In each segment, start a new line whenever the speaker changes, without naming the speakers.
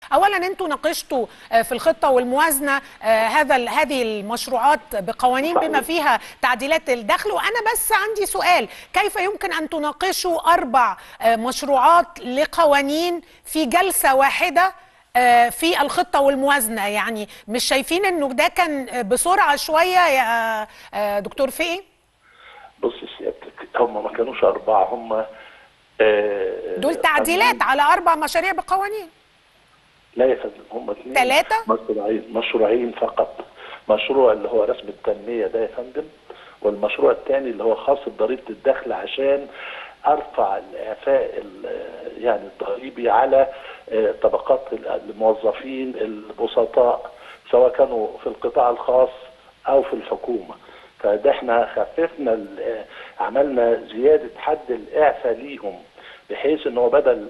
اولا انتوا ناقشتوا آه، في الخطه والموازنه آه، هذا ال- هذه المشروعات بقوانين بما فيها تعديلات الدخل وانا بس عندي سؤال كيف يمكن ان تناقشوا اربع آه، مشروعات لقوانين في جلسه واحده آه، في الخطه والموازنه يعني مش شايفين انه ده كان آه، بسرعه شويه يا آه، دكتور فقي
بص سيادتك هم ما كانوش اربعه هم آه،
دول تعديلات على اربع مشاريع بقوانين
لا يا فندم هم اثنين
تلاتة؟
مشروعين مشروعين فقط مشروع اللي هو رسم التنميه ده يا فندم والمشروع الثاني اللي هو خاص بضريبه الدخل عشان ارفع الاعفاء ال- يعني الضريبي على آه، طبقات الموظفين البسطاء سواء كانوا في القطاع الخاص او في الحكومه فده احنا خففنا ال- آه، عملنا زياده حد الاعفاء ليهم بحيث ان هو بدل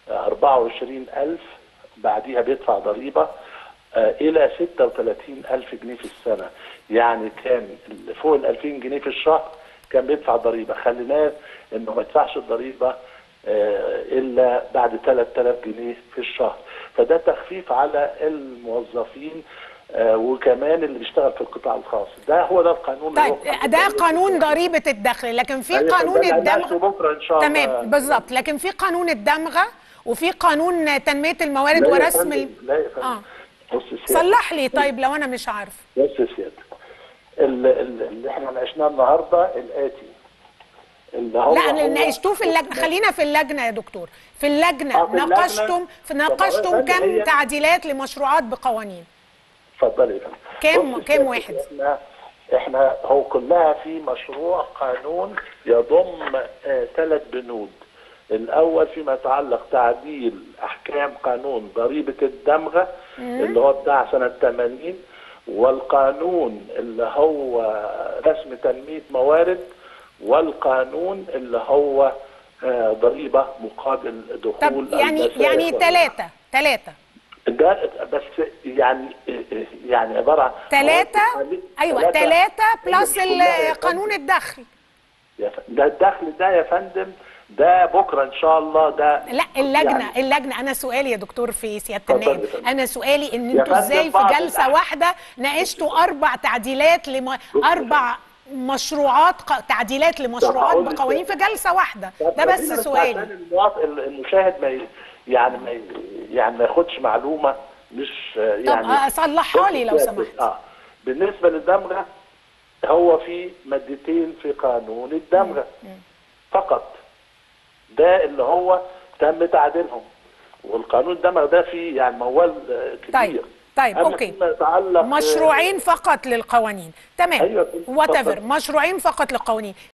24000 بعديها بيدفع ضريبه آه، الى 36000 جنيه في السنه يعني كان ال- فوق ال 2000 جنيه في الشهر كان بيدفع ضريبه خليناه انه ما يدفعش الضريبه آه، الا بعد 3000 جنيه في الشهر فده تخفيف على الموظفين آه، وكمان اللي بيشتغل في القطاع الخاص ده هو ده القانون
طيب
اللي هو-
ده قانون ضريبه الدخل لكن في
أيوة،
قانون
ده اللي
الدمغ
هنناقشه بكره ان شاء الله
تمام بالظبط لكن في قانون الدمغه وفي قانون تنميه الموارد
لا يا
ورسم
فندم،
ال...
لا يا فندم
اه
بص سيادتك
صلح لي طيب لو انا مش عارف
بص سيادتك ال- ال- اللي احنا ناقشناه النهارده الاتي اللي هو
لا
هو-
انا ناقشتوه في اللجنه خلينا في اللجنه يا دكتور في اللجنه
آه، في اللجنة.
ناقشتم في
طب هو
ناقشتم
يا فندم
كم
هي-
تعديلات لمشروعات بقوانين
اتفضلي يا فندم.
كام-
بص
كام
سيادتك،
واحد؟
احنا احنا هو كلها في مشروع قانون يضم ثلاث بنود الاول فيما يتعلق تعديل احكام قانون ضريبه الدمغه اللي هو بتاع سنه 80 والقانون اللي هو رسم تنميه موارد والقانون اللي هو آه، ضريبه مقابل دخول
طب يعني
المسائل
يعني
والربح.
ثلاثه ثلاثه
ده بس يعني يعني عباره عن
ثلاثه ايوه ثلاثه بلس
مش كلها يا
ال- قانون الدخل
يا ف- ده الدخل ده يا فندم ده بكره ان شاء الله ده
لا اللجنه
يعني
اللجنه انا سؤالي يا دكتور في سياده
اتفضل يا
النائب
فندم.
انا سؤالي ان
يا
انتوا
فندم
ازاي في
بعض
جلسه
الأح-
واحده ناقشتوا اربع تعديلات لم... اربع مشروعات ق... تعديلات لمشروعات
هقول لك
بقوانين في جلسه واحده
طب
ده بس
خلينا عشان
سؤالي
المواطن المشاهد ما ي- يعني ما ي- يعني ما ياخدش معلومه مش
طب
يعني
آه، صلحها لي لو
بص
سمحت
اه بالنسبه للدمغه هو في مادتين في قانون الدمغه فقط ده اللي هو تم تعديلهم والقانون الدمغه ده فيه يعني موال آه، كبير
طيب طيب
أما
اوكي
فيما يتعلق
مشروعين فقط للقوانين تمام
أيوة،
وات
اتفضل.
مشروعين فقط للقوانين